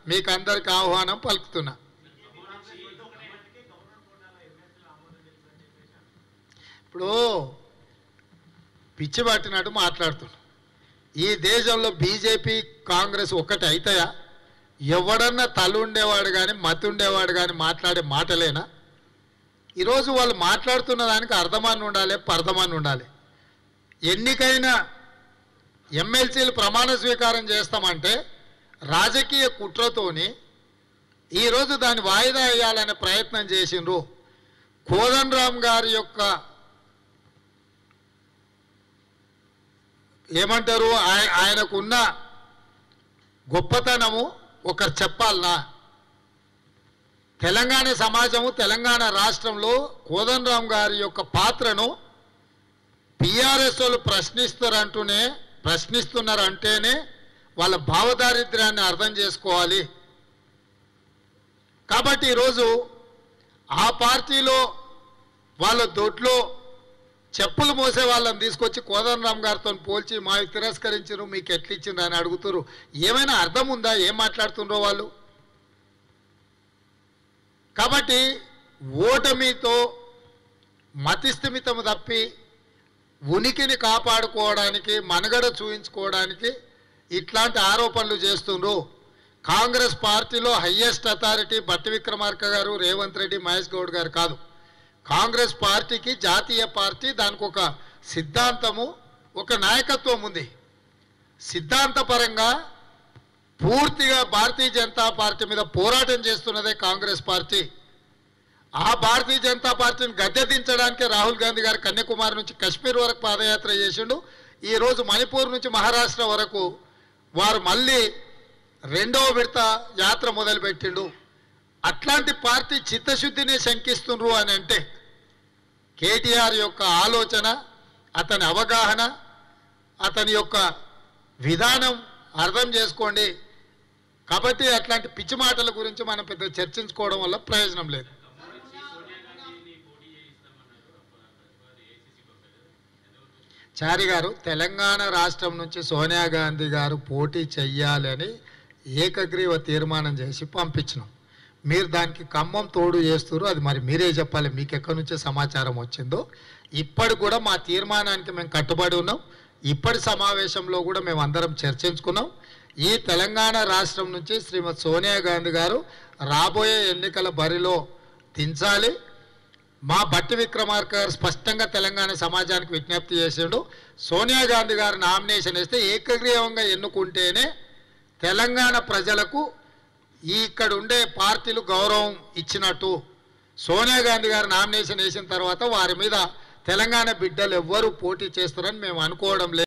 మీకు అందరికి ఆహ్వానం పలుకుతున్నా ఇప్పుడు పిచ్చి పట్టినట్టు మాట్లాడుతున్నా ఈ దేశంలో బీజేపీ కాంగ్రెస్ ఒక్కటి అవుతాయా ఎవడన్నా తల ఉండేవాడు కానీ మతి ఉండేవాడు కానీ మాట్లాడే మాటలేనా ఈరోజు వాళ్ళు మాట్లాడుతున్న దానికి అర్థమాన్ని ఉండాలి పర్థమాన్ని ఉండాలి ఎన్నికైన ఎమ్మెల్సీలు ప్రమాణ స్వీకారం చేస్తామంటే రాజకీయ కుట్రతోని ఈరోజు దాన్ని వాయిదా వేయాలనే ప్రయత్నం చేసిండ్రు కోదన్ రామ్ గారి యొక్క ఏమంటారు ఆయ ఆయనకున్న గొప్పతనము ఒకరు చెప్పాలనా తెలంగాణ సమాజము తెలంగాణ రాష్ట్రంలో కోదన్ రామ్ గారి యొక్క పాత్రను పిఆర్ఎస్ వాళ్ళు ప్రశ్నిస్తారంటూనే ప్రశ్నిస్తున్నారు అంటేనే వాళ్ళ భావదారిద్ర్యాన్ని అర్థం చేసుకోవాలి కాబట్టి ఈరోజు ఆ పార్టీలో వాళ్ళ దొడ్లో చెప్పులు మోసే వాళ్ళని తీసుకొచ్చి కోదండరామ్ గారితో పోల్చి మావి తిరస్కరించరు మీకు ఎట్లా ఇచ్చిండ్రు అని అడుగుతారు ఏమైనా అర్థం ఉందా ఏం మాట్లాడుతుండ్రో వాళ్ళు కాబట్టి ఓటమితో మతిస్థిమితం తప్పి ఉనికిని కాపాడుకోవడానికి మనుగడ చూయించుకోవడానికి ఇట్లాంటి ఆరోపణలు చేస్తుండ్రు కాంగ్రెస్ పార్టీలో హయ్యెస్ట్ అథారిటీ బట్టి విక్రమార్క గారు రేవంత్ రెడ్డి మహేష్ గౌడ్ గారు కాదు కాంగ్రెస్ పార్టీకి జాతీయ పార్టీ దానికి ఒక సిద్ధాంతము ఒక నాయకత్వం ఉంది సిద్ధాంతపరంగా పూర్తిగా భారతీయ జనతా పార్టీ మీద పోరాటం చేస్తున్నదే కాంగ్రెస్ పార్టీ ఆ భారతీయ జనతా పార్టీని గద్దెదించడానికి రాహుల్ గాంధీ గారు కన్యాకుమారి నుంచి కశ్మీర్ వరకు పాదయాత్ర చేసిండు ఈ రోజు మణిపూర్ నుంచి మహారాష్ట్ర వరకు వారు మళ్ళీ రెండవ విడత యాత్ర మొదలుపెట్టిండు అట్లాంటి పార్టీ చిత్తశుద్ధిని శంకిస్తుండ్రు అని అంటే కేటీఆర్ యొక్క ఆలోచన అతని అవగాహన అతని యొక్క విధానం అర్థం చేసుకోండి కాబట్టి అట్లాంటి పిచ్చి మాటల గురించి మనం పెద్ద చర్చించుకోవడం వల్ల ప్రయోజనం లేదు చారి గారు తెలంగాణ రాష్ట్రం నుంచి సోనియా గాంధీ గారు పోటీ చెయ్యాలి అని ఏకగ్రీవ తీర్మానం చేసి పంపించినాం మీరు దానికి ఖమ్మం తోడు చేస్తారు అది మరి మీరే చెప్పాలి మీకు ఎక్కడి నుంచే సమాచారం వచ్చిందో ఇప్పటి కూడా మా తీర్మానానికి మేము కట్టుబడి ఉన్నాం ఇప్పటి సమావేశంలో కూడా మేము అందరం చర్చించుకున్నాం ఈ తెలంగాణ రాష్ట్రం నుంచి శ్రీమతి సోనియా గాంధీ గారు రాబోయే ఎన్నికల బరిలో దించాలి మా బట్టి విక్రమార్క గారు స్పష్టంగా తెలంగాణ సమాజానికి విజ్ఞప్తి చేసిండు సోనియా గాంధీ గారు నామినేషన్ వేస్తే ఏకగ్రీవంగా ఎన్నుకుంటేనే తెలంగాణ ప్రజలకు ఈ ఇక్కడ ఉండే పార్టీలు గౌరవం ఇచ్చినట్టు సోనియా గాంధీ గారు నామినేషన్ వేసిన తర్వాత వారి మీద తెలంగాణ బిడ్డలు ఎవ్వరూ పోటీ చేస్తారని మేము అనుకోవడం లేదు